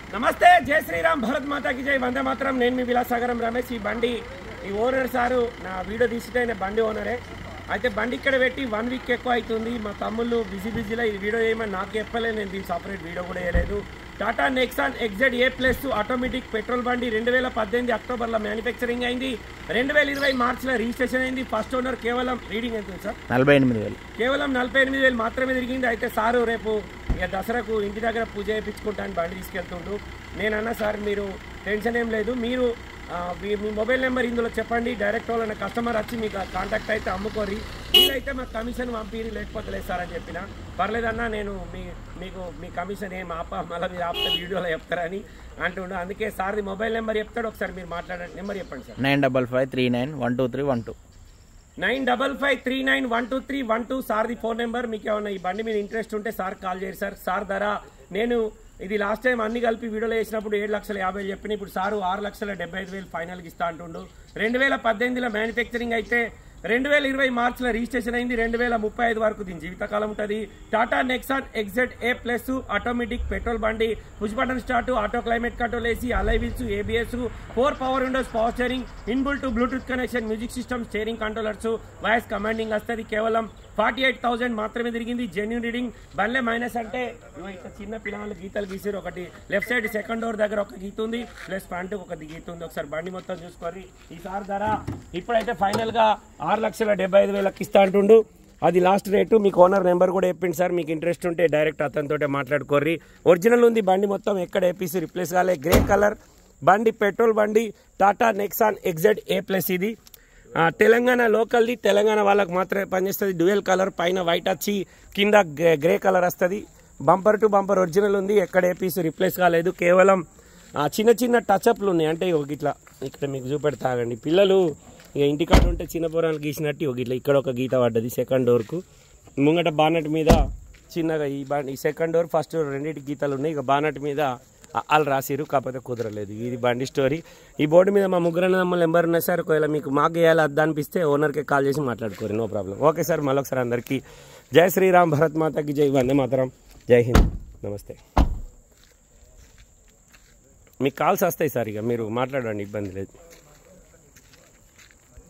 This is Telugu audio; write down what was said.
నమస్తే జై శ్రీరామ్ భరత్ మాతాకి జై వందే మాత్రం నేను మీ విలాసాగరం రమేష్ ఈ బండి ఈ ఓనర్ సారు నా వీడియో తీసితే ఆయన బండి ఓనరే అయితే బండి ఇక్కడ పెట్టి వన్ వీక్ ఎక్కువ అవుతుంది మా తమ్ముళ్ళు బిజీ బిజీలో ఈ వీడియో చేయమని నాకు చెప్పలే నేను దీని సపరేట్ వీడియో కూడా వేయలేదు Tata Nexon XZ A plus automatic petrol బండి రెండు వేల పద్దెనిమిది అక్టోబర్లో మ్యానుఫ్యాక్చరింగ్ అయింది రెండు వేల ఇరవై మార్చిలో రిజిస్ట్రేషన్ అయింది ఫస్ట్ ఓనర్ కేవలం రీడింగ్ ఎంత ఉంది సార్ నలభై ఎనిమిది వేలు కేవలం నలభై ఎనిమిది వేలు మాత్రమే తిరిగింది అయితే సారు రేపు ఇక దసరాకు ఇంటి దగ్గర పూజ చేయించుకుంటాను బండి తీసుకెళ్తుండు నేనన్నా సార్ మీరు టెన్షన్ ఏం లేదు మీరు ఆ, మీ మీ మొబైల్ నెంబర్ ఇందులో చెప్పండి డైరెక్ట్ వాళ్ళ కస్టమర్ వచ్చి మీకు కాంటాక్ట్ అయితే అమ్ముకోరి మీరైతే మాకు కమిషన్ పంపిరి లేకపోతే లేదు సార్ అని చెప్పిన పర్లేదన్నా నేను మీ మీకు మీ కమిషన్ ఏం ఆప మళ్ళీ మీరు ఆపితే వీడియోలో చెప్తారని అంటుండు అందుకే సార్ది మొబైల్ నెంబర్ చెప్తాడు ఒకసారి మీరు మాట్లాడండి నెంబర్ చెప్పండి sir nine double five three nine one two three one two nine double five three nine one two three one two సార్ది ఫోన్ నెంబర్ మీకు ఏమన్నా ఈ బండి మీద ఇంట్రెస్ట్ ఉంటే సార్ కాల్ చేయరు సార్ సార్ ధర నేను ఇది లాస్ట్ టైం అన్ని కలిపి వీడియోలో వేసినప్పుడు ఏడు లక్షల యాభై వేలు చెప్పిన ఇప్పుడు సారు ఆరు లక్షల డెబ్బై ఐదు వేలు ఫైనల్కి ఇస్తా అంటుండు రెండు వేల పద్దెనిమిదిలో మ్యానుఫ్యాక్చరింగ్ అయితే రెండు వేల ఇరవై మార్చిలో రిజిస్ట్రేషన్ అయింది రెండు వేల ముప్పై ఐదు వరకు దీని జీవితకాలం ఉంటుంది Tata Nexon XZ A plus automatic petrol బండి push button start auto climate control AC alloy wheels ABS four power windows power steering inbuilt Bluetooth connection music system steering controllers voice commanding వస్తుంది కేవలం ఫార్టీ ఎయిట్ థౌసండ్ మాత్రమే తిరిగింది జెన్యున్ రీడింగ్ బండ్లే మైనస్ అంటే ఇగో ఇక్కడ చిన్న పిల్లలు గీతలు గీసారు ఒకటి లెఫ్ట్ సైడ్ సెకండ్ డోర్ దగ్గర ఒక గీత ఉంది ప్లస్ ఫ్రంట్ ఒక గీత ఉంది ఒకసారి బండి మొత్తం చూసుకోరి ఈసారి ధర ఇప్పుడైతే ఫైనల్ గా ఆరు లక్షల డెబ్బై ఐదు వేలకు ఇస్తా అంటుండు అది లాస్ట్ రేటు మీకు ఓనర్ నెంబర్ కూడా చెప్పింది సార్ మీకు ఇంట్రెస్ట్ ఉంటే డైరెక్ట్ అతనితోటే మాట్లాడుకోర్రి ఒరిజినల్ ఉంది బండి మొత్తం ఎక్కడ ఏపీసీ రిప్లేస్ కాలే గ్రే కలర్ బండి పెట్రోల్ బండి Tata Nexon XZ A plus ఇది ఆ, తెలంగాణ లోకల్ది తెలంగాణ వాళ్ళకి మాత్రమే పనిచేస్తుంది డ్యూయల్ కలర్ పైన వైట్ వచ్చి కింద గ్రే- గ్రే కలర్ వస్తుంది బంపర్ టు బంపర్ ఒరిజినల్ ఉంది ఎక్కడ ఏ పీస్ రిప్లేస్ కాలేదు కేవలం ఆ, చిన్న చిన్న టచ్అప్లు ఉన్నాయి అంటే ఒక ఇట్లా ఇక్కడ మీకు చూపెడతాగండి పిల్లలు ఇక ఇంటికాడ ఉంటే చిన్న పొరాలు గీసినట్టు ఒక ఇట్లా ఇక్కడ ఒక గీత పడ్డది సెకండ్ డోర్కు ముంగట బానట్ మీద చిన్నగా ఈ బా ఈ సెకండ్ డోర్ ఫస్ట్ డోర్ రెండింటి గీతలు ఉన్నాయి ఇక బానట్ మీద అ- వాళ్ళు రాసిరు కాకపోతే కుదరలేదు ఇది బండి స్టోరీ ఈ బోర్డు మీద మా ముగ్గురు నెంబర్ నెంబర్ ఉన్నాయి సార్ ఒకవేళ మీకు మాకు వేయాలి అద్దా అనిపిస్తే ఓనర్కి కాల్ చేసి మాట్లాడుకోరు నో ప్రాబ్లం ఓకే సార్ మళ్ళొకసారి అందరికీ జై శ్రీరామ్ భరత్ మాతకి జై వందే మాతరం జై హింద్ నమస్తే మీకు కాల్స్ వస్తాయి సార్ ఇక మీరు మాట్లాడండి ఇబ్బంది లేదు